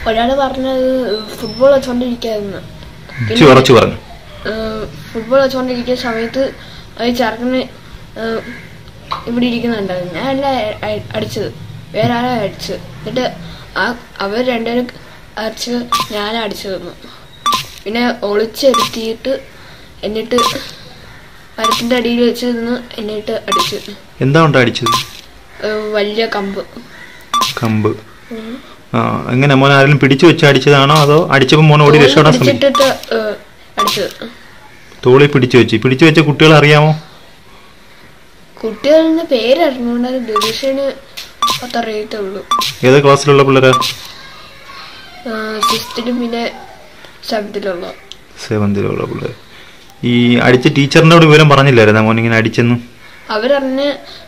ഒരാള് പറഞ്ഞത് ഫുട്ബോൾ വെച്ചോണ്ടിരിക്കാന്ന് ഇച്ചി ഉറച്ചു പറഞ്ഞു ഫുട്ബോൾ വെച്ചോണ്ടിരിക്കുന്ന സമയത്ത് അത് ചെറുക്കന് ഏഹ്, ഇവിടെ ഇരിക്കുന്നുണ്ടായിരുന്നു ഞാൻ അല്ല അ- അടിച്ചത് വേറെ ആളെ അടിച്ചത് എന്നിട്ട് ആ അവർ രണ്ടുപേരും അടിച്ച് ഞാൻ അടിച്ചു തന്നു പിന്നെ ഒളിച്ചെടുത്തിയിട്ട് എന്നിട്ട് മരത്തിന്റെ അടിയിൽ വെച്ച് നിന്ന് എന്നിട്ട് അടിച്ചു എന്താ കൊണ്ട് അടിച്ചത് ഏഹ്, വലിയ കമ്പ് കമ്പ് ആ എങ്ങനെ മോൻ ആരെങ്കിലും പിടിച്ചു വെച്ച് അടിച്ചതാണോ അതോ അടിച്ചപ്പോൾ മോൻ ഓടി രക്ഷപ്പെടാൻ ശ്രമിച്ചു പിടിച്ചിട്ടിട്ട് ഏഹ്, അടിച്ചത് തോളി പിടിച്ചു വെച്ച് പിടിച്ചു വെച്ച കുട്ടികൾ അറിയാമോ കുട്ടികളുടെ പേരറിഞ്ഞുകൊണ്ട് ഡിവിഷന് അത്രയത്തേ ഉള്ളൂ ഏത് ക്ലാസ്സിലുള്ള പിള്ളേരാ സിക്സ്ത്തിലും പിന്നെ സെവൻത്തിലുള്ള സെവന്തിലുള്ള പിള്ളേർ ഈ അടിച്ച ടീച്ചറിനോട് വിവരം പറഞ്ഞില്ലായിരുന്നോ മോൻ ഇങ്ങനെ അടിച്ചെന്ന് അവരറിഞ്ഞ്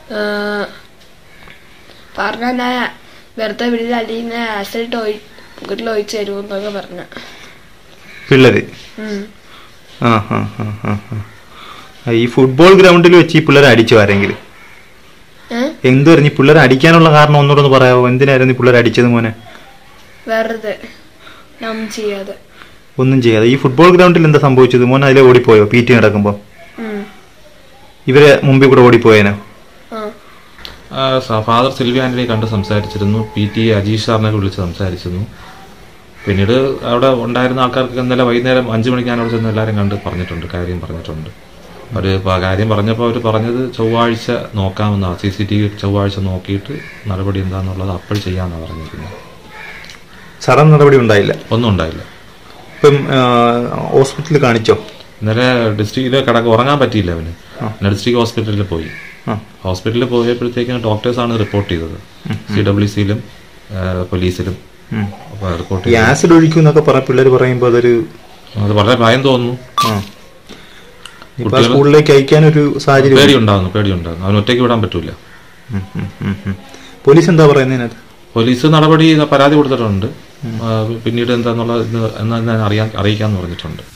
പറഞ്ഞ ഞാൻ വെറുതെ വീട്ടിൽ അല്ലെങ്കിൽ ആസിഡ് ഒഴി വീട്ടിൽ ഒഴിച്ച് തരുമെന്നൊക്കെ പറഞ്ഞ പിള്ളേര് ആ ആ ആ ആ ആ. ഈ ഫുട്ബോൾ ഗ്രൗണ്ടിൽ വെച്ച് ഈ പിള്ളേരെ അടിച്ചു ആരെങ്കിലും എന്ത് പറഞ്ഞു ഈ പിള്ളേരെ അടിക്കാനുള്ള കാരണം ഒന്നുകൂടെ ഒന്ന് പറയാമോ എന്തിനായിരുന്നു ഈ പിള്ളേരെ അടിച്ചത് മോനെ വെറുതെ നം ചെയ്യാതെ ഒന്നും ചെയ്യാതെ ഈ ഫുട്ബോൾ ഗ്രൗണ്ടിൽ എന്താ സംഭവിച്ചത് മോൻ അതിലെ ഓടിപ്പോയോ പി ടി നടക്കുമ്പോൾ ഉം. ഇവരെ മുമ്പിൽ കൂടെ ഓടിപ്പോയേനോ ആ ഫാദർ സിൽവി ആന്റണിയെ കണ്ട് സംസാരിച്ചിരുന്നു പി ടി അജീഷ് സാറിനെ വിളിച്ച് സംസാരിച്ചിരുന്നു പിന്നീട് അവിടെ ഉണ്ടായിരുന്ന ആൾക്കാർക്ക് ഇന്നലെ വൈകുന്നേരം അഞ്ചു മണിക്ക് ഞാൻ അവിടെ ചെന്ന് എല്ലാവരും കണ്ട് പറഞ്ഞിട്ടുണ്ട് കാര്യം പറഞ്ഞിട്ടുണ്ട് അവർ കാര്യം പറഞ്ഞപ്പോൾ അവർ പറഞ്ഞത് ചൊവ്വാഴ്ച നോക്കാമെന്നാണ് സി സി ടി വി ചൊവ്വാഴ്ച നോക്കിയിട്ട് നടപടി എന്താണെന്നുള്ളത് അപ്പോൾ ചെയ്യാമെന്നാണ് പറഞ്ഞിരിക്കുന്നത് സറം നടപടി ഉണ്ടായില്ല ഒന്നും ഉണ്ടായില്ല ഇപ്പം ഹോസ്പിറ്റലിൽ കാണിച്ചോ ഇന്നലെ ഡിസ്ട്രിക്റ്റിൽ കിടക്ക് ഉറങ്ങാൻ പറ്റിയില്ല അവന് പിന്നെ ഡിസ്ട്രിക്ട് ഹോസ്പിറ്റലിൽ പോയി ആ. ഹോസ്പിറ്റലിൽ പോയപ്പോഴത്തേക്കും ഡോക്ടേഴ്സാണ് റിപ്പോർട്ട് ചെയ്തത് സി ഡബ്ല്യു സിയിലും പോലീസിലും ഉം. അപ്പോൾ റിപ്പോർട്ട് ഈ ആസിഡ് ഒഴിക്കും എന്നൊക്കെ പറ പിള്ളേർ പറയുമ്പോൾ അതൊരു അത് വളരെ ഭയം തോന്നുന്നു ആ ഇപ്പൊ ആ സ്കൂളിലേക്ക് അയക്കാനൊരു സാഹചര്യം പേടി ഉണ്ടാകുന്നു പേടി ഉണ്ടാകുന്നു അവൻ ഒറ്റയ്ക്ക് വിടാൻ പറ്റൂല ഉം, ഉം, ഉം, ഉം. പോലീസ് എന്താ പറയുന്നതിനകത്ത് പോലീസ് നടപടി പരാതി കൊടുത്തിട്ടുണ്ട് ആ, പിന്നീട് എന്താന്നുള്ളത് ഇന്ന് എന്നാ ഞാൻ അറിയാൻ അറിയിക്കാന്ന് പറഞ്ഞിട്ടുണ്ട്